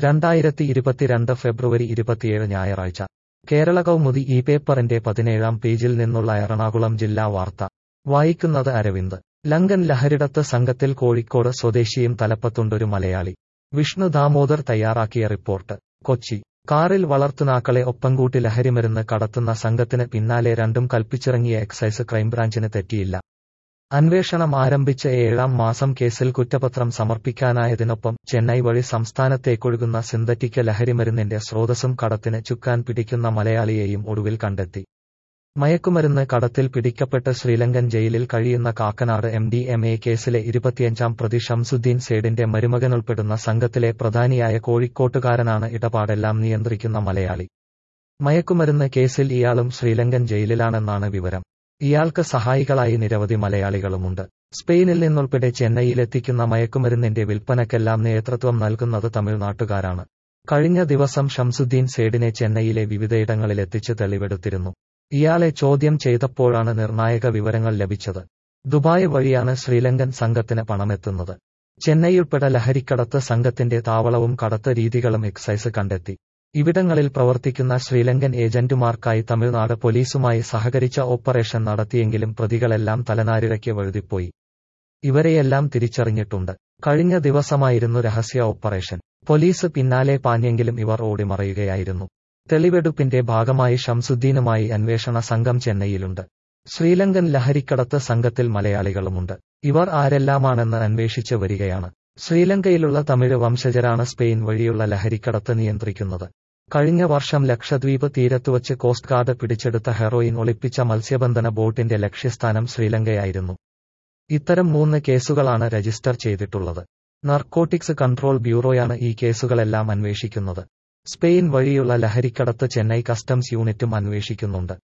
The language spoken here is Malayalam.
രണ്ടായിരത്തി ഇരുപത്തിരണ്ട് ഫെബ്രുവരി ഇരുപത്തിയേഴ് ഞായറാഴ്ച കേരള കൗമുദി ഈ പേപ്പറിന്റെ പതിനേഴാം പേജിൽ നിന്നുള്ള എറണാകുളം ജില്ലാ വാർത്ത വായിക്കുന്നത് അരവിന്ദ് ലങ്കൻ ലഹരിടത്ത് സംഘത്തിൽ കോഴിക്കോട് സ്വദേശിയും തലപ്പത്തുണ്ടൊരു മലയാളി വിഷ്ണു ദാമോദർ തയ്യാറാക്കിയ റിപ്പോർട്ട് കൊച്ചി കാറിൽ വളർത്തുനാക്കളെ ഒപ്പംകൂട്ടി ലഹരിമരുന്ന് കടത്തുന്ന സംഘത്തിന് പിന്നാലെ രണ്ടും കൽപ്പിച്ചിറങ്ങിയ എക്സൈസ് ക്രൈംബ്രാഞ്ചിന് തെറ്റിയില്ല അന്വേഷണം ആരംഭിച്ച ഏഴാം മാസം കേസിൽ കുറ്റപത്രം സമർപ്പിക്കാനായതിനൊപ്പം ചെന്നൈ വഴി സംസ്ഥാനത്തേക്കൊഴുകുന്ന സിന്തറ്റിക് ലഹരിമരുന്നിന്റെ സ്രോതസ്സും കടത്തിന് ചുക്കാൻ പിടിക്കുന്ന മലയാളിയെയും ഒടുവിൽ കണ്ടെത്തി മയക്കുമരുന്ന് കടത്തിൽ പിടിക്കപ്പെട്ട് ശ്രീലങ്കൻ ജയിലിൽ കഴിയുന്ന Kakkanad M D M A കേസിലെ ഇരുപത്തിയഞ്ചാം പ്രതി ഷംസുദ്ദീൻ സേഡിന്റെ മരുമകനുൾപ്പെടുന്ന സംഘത്തിലെ പ്രധാനിയായ കോഴിക്കോട്ടുകാരനാണ് ഇടപാടെല്ലാം നിയന്ത്രിക്കുന്ന മലയാളി മയക്കുമരുന്ന് കേസിൽ ഇയാളും ശ്രീലങ്കൻ ജയിലിലാണെന്നാണ് വിവരം ഇയാൾക്ക് സഹായികളായി നിരവധി മലയാളികളുമുണ്ട് സ്പെയിനിൽ നിന്നുൾപ്പെടെ ചെന്നൈയിലെത്തിക്കുന്ന മയക്കുമരുന്നിന്റെ വിൽപ്പനക്കെല്ലാം നേതൃത്വം നൽകുന്നത് തമിഴ്നാട്ടുകാരാണ് കഴിഞ്ഞ ദിവസം ഷംസുദ്ദീൻ സേഡിനെ ചെന്നൈയിലെ വിവിധയിടങ്ങളിലെത്തിച്ച് തെളിവെടുത്തിരുന്നു ഇയാളെ ചോദ്യം ചെയ്തപ്പോഴാണ് നിർണായക വിവരങ്ങൾ ലഭിച്ചത് ദുബായ് വഴിയാണ് ശ്രീലങ്കൻ സംഘത്തിന് പണമെത്തുന്നത് ചെന്നൈയുൾപ്പെടെ ലഹരിക്കടത്ത് സംഘത്തിന്റെ താവളവും കടത്ത് രീതികളും എക്സൈസ് കണ്ടെത്തി ഇവിടങ്ങളിൽ പ്രവർത്തിക്കുന്ന ശ്രീലങ്കൻ ഏജന്റുമാർക്കായി തമിഴ്നാട് പോലീസുമായി സഹകരിച്ച ഓപ്പറേഷൻ നടത്തിയെങ്കിലും പ്രതികളെല്ലാം തലനാരിഴയ്ക്ക് വഴുതിപ്പോയി ഇവരെയെല്ലാം തിരിച്ചറിഞ്ഞിട്ടുണ്ട് കഴിഞ്ഞ ദിവസമായിരുന്നു രഹസ്യ ഓപ്പറേഷൻ പോലീസ് പിന്നാലെ പാഞ്ഞെങ്കിലും ഇവർ ഓടിമറയുകയായിരുന്നു തെളിവെടുപ്പിന്റെ ഭാഗമായി ഷംസുദ്ദീനുമായി അന്വേഷണ സംഘം ചെന്നൈയിലുണ്ട് ശ്രീലങ്കൻ ലഹരിക്കടത്ത് സംഘത്തിൽ മലയാളികളുമുണ്ട് ഇവർ ആരെല്ലാമാണെന്ന് അന്വേഷിച്ച് വരികയാണ് ശ്രീലങ്കയിലുള്ള തമിഴ് വംശജരാണ് സ്പെയിൻ വഴിയുള്ള ലഹരിക്കടത്ത് നിയന്ത്രിക്കുന്നത് കഴിഞ്ഞ വർഷം ലക്ഷദ്വീപ് തീരത്തുവച്ച് കോസ്റ്റ് ഗാർഡ് പിടിച്ചെടുത്ത ഹെറോയിൻ ഒളിപ്പിച്ച മത്സ്യബന്ധന ബോട്ടിന്റെ ലക്ഷ്യസ്ഥാനം ശ്രീലങ്കയായിരുന്നു ഇത്തരം മൂന്ന് കേസുകളാണ് രജിസ്റ്റർ ചെയ്തിട്ടുള്ളത് നർക്കോട്ടിക്സ് കൺട്രോൾ ബ്യൂറോയാണ് ഈ കേസുകളെല്ലാം അന്വേഷിക്കുന്നത് സ്പെയിൻ വഴിയുള്ള ലഹരിക്കടത്ത് ചെന്നൈ കസ്റ്റംസ് യൂണിറ്റും അന്വേഷിക്കുന്നുണ്ട്